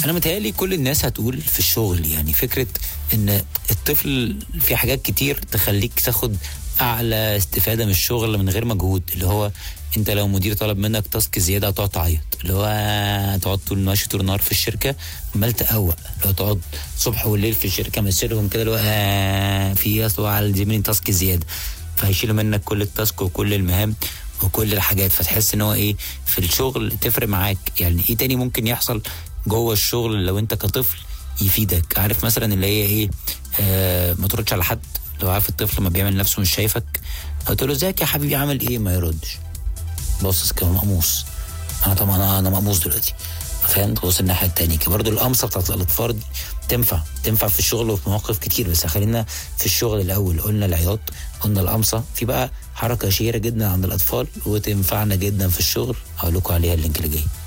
انا متهيألي كل الناس هتقول في الشغل يعني فكره ان الطفل في حاجات كتير تخليك تاخد اعلى استفاده من الشغل من غير مجهود اللي هو انت لو مدير طلب منك تاسك زياده هتقعد تعيط اللي هو تقعد طول ماشي طول النهار في الشركه عمال تقوق لو تقعد صبح والليل في الشركه ماشيلهم كده اللي هو آه في ايه اصل على زميلي تاسك زياده فهيشيلوا منك كل التاسك وكل المهام وكل الحاجات فتحس ان هو ايه في الشغل تفرق معاك يعني ايه تاني ممكن يحصل جوه الشغل لو انت كطفل يفيدك عارف مثلا اللي هي ايه آه ما تردش على حد لو عارف الطفل ما بيعمل نفسه مش شايفك قلت له ازيك يا حبيبي عامل ايه ما يردش باصص كده مقموص انا طبعا انا أنا مقموص دلوقتي فاهم تبص الناحيه التانية كده برضه القمصه بتاعت الاطفال دي تنفع تنفع في الشغل وفي مواقف كتير بس خلينا في الشغل الاول قلنا العياط قلنا القمصه في بقى حركه شهيره جدا عند الاطفال وتنفعنا جدا في الشغل هقول لكم عليها اللينك اللي جاي